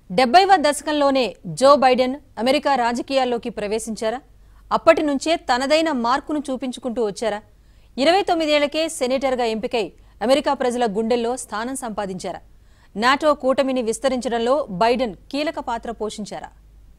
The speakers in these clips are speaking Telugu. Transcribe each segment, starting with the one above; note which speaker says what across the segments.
Speaker 1: డెబ్బైవ దశకంలోనే జో బైడెన్ అమెరికా రాజకీయాల్లోకి ప్రవేశించారా అప్పటి నుంచే తనదైన మార్కును చూపించుకుంటూ వచ్చారా ఇరవై తొమ్మిదేళ్లకే సెనేటర్గా ఎంపికై అమెరికా ప్రజల గుండెల్లో స్థానం సంపాదించారా నాటో కూటమిని విస్తరించడంలో బైడెన్ కీలక పాత్ర పోషించారా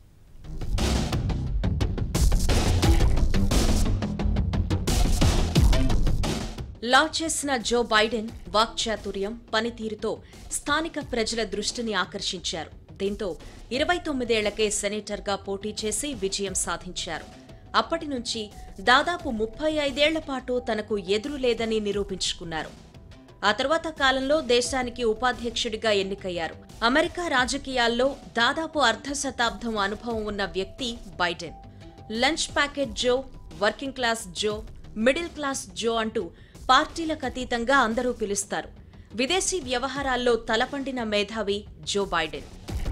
Speaker 2: లా చేసిన జో బైడెన్ వాక్చాతుర్యం పనితీరుతో స్థానిక ప్రజల దృష్టిని ఆకర్షించారు దీంతో ఇరవై తొమ్మిదేళ్లకే సెనేటర్గా పోటీ చేసి విజయం సాధించారు అప్పటి నుంచి దాదాపు ముప్పై ఐదేళ్ల పాటు తనకు ఎదురు లేదని నిరూపించుకున్నారు ఆ తర్వాత కాలంలో దేశానికి ఉపాధ్యక్షుడిగా ఎన్నికయ్యారు అమెరికా రాజకీయాల్లో దాదాపు అర్ధ శతాబ్దం అనుభవం ఉన్న వ్యక్తి Biden lunch packet Joe working class Joe middle class Joe అంటూ పార్టీలకు అతీతంగా అందరూ పిలుస్తారు విదేశీ వ్యవహారాల్లో తలపండిన మేధావి జో బైడెన్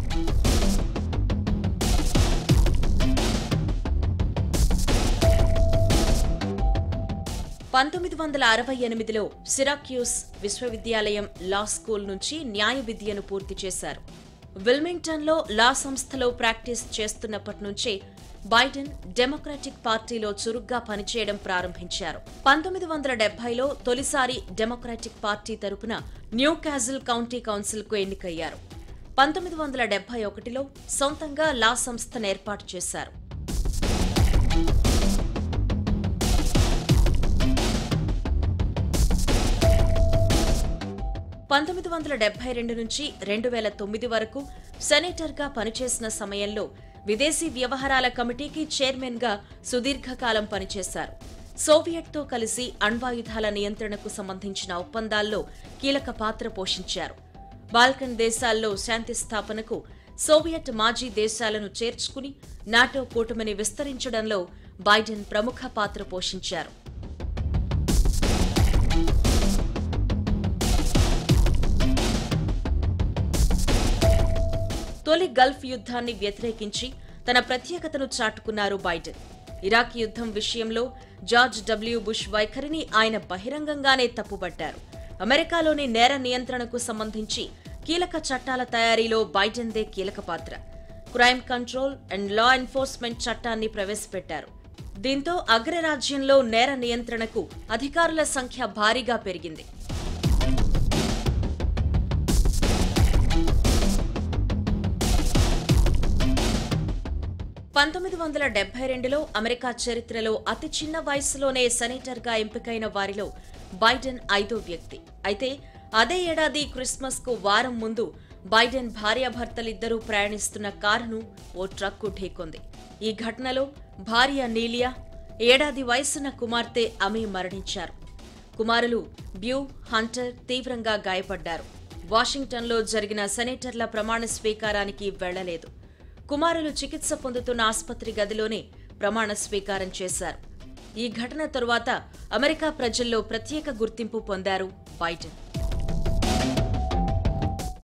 Speaker 2: పంతొమ్మిది వందల అరవై ఎనిమిదిలో సిరాక్యూస్ విశ్వవిద్యాలయం లా స్కూల్ నుంచి న్యాయ విద్యను పూర్తి చేశారు విల్మింగ్టన్లో లా సంస్థలో ప్రాక్టీస్ చేస్తున్నప్పటి నుంచే బైడెన్ డెమోక్రాటిక్ పార్టీలో చురుగ్గా పనిచేయడం ప్రారంభించారు పంతొమ్మిది వందల డెబ్బైలో తొలిసారి డెమోక్రాటిక్ పార్టీ తరపున న్యూ క్యాజిల్ కౌంటీ కౌన్సిల్కు ఎన్నికయ్యారు పంతొమ్మిది వందల డెబ్బై ఒకటిలో సొంతంగా లా సంస్థను ఏర్పాటు చేశారు పంతొమ్మిది వందల డెబ్బై రెండు నుంచి రెండు వేల తొమ్మిది వరకు సెనేటర్గా పనిచేసిన సమయంలో విదేశీ వ్యవహారాల కమిటీకి చైర్మన్గా సుదీర్ఘకాలం పనిచేశారు సోవియట్తో కలిసి అణ్వాయుధాల నియంత్రణకు సంబంధించిన ఒప్పందాల్లో కీలక పాత్ర పోషించారు బాల్కన్ దేశాల్లో శాంతి స్థాపనకు సోవియట్ మాజీ దేశాలను చేర్చుకుని నాటో కూటమిని విస్తరించడంలో బైడెన్ ప్రముఖ పాత్ర పోషించారు తొలి గల్ఫ్ యుద్ధాన్ని వ్యతిరేకించి తన ప్రత్యేకతను చాటుకున్నారు బైడెన్ ఇరాక్ యుద్ధం విషయంలో జార్జ్ డబ్ల్యూ బుష్ వైఖరిని ఆయన బహిరంగంగానే తప్పుబట్టారు అమెరికాలోని నేర నియంత్రణకు సంబంధించి కీలక చట్టాల తయారీలో బైడెన్దే కీలక పాత్ర crime control and law enforcement చట్టాన్ని ప్రవేశపెట్టారు దీంతో అగ్రరాజ్యంలో నేర నియంత్రణకు అధికారుల సంఖ్య భారీగా పెరిగింది పంతొమ్మిది వందల డెబ్బై రెండులో అమెరికా చరిత్రలో అతి చిన్న వయసులోనే సెనేటర్గా ఎంపికైన వారిలో బైడెన్ ఐదో వ్యక్తి అయితే అదే ఏడాది క్రిస్మస్ కు వారం ముందు బైడెన్ భార్యాభర్తలిద్దరూ ప్రయాణిస్తున్న కారును ఓ ట్రక్కు ఢీకొంది ఈ ఘటనలో భార్య నీలియా ఏడాది వయసున్న కుమార్తె అమీ మరణించారు కుమారులు బ్యూ హంటర్ తీవ్రంగా గాయపడ్డారు వాషింగ్టన్లో జరిగిన సెనేటర్ల ప్రమాణ స్వీకారానికి వెళ్లలేదు కుమారులు చికిత్స పొందుతున్న ఆసుపత్రి గదిలోనే ప్రమాణ స్వీకారం చేశారు ఈ ఘటన తరువాత అమెరికా ప్రజల్లో ప్రత్యేక గుర్తింపు పొందారు బైడెన్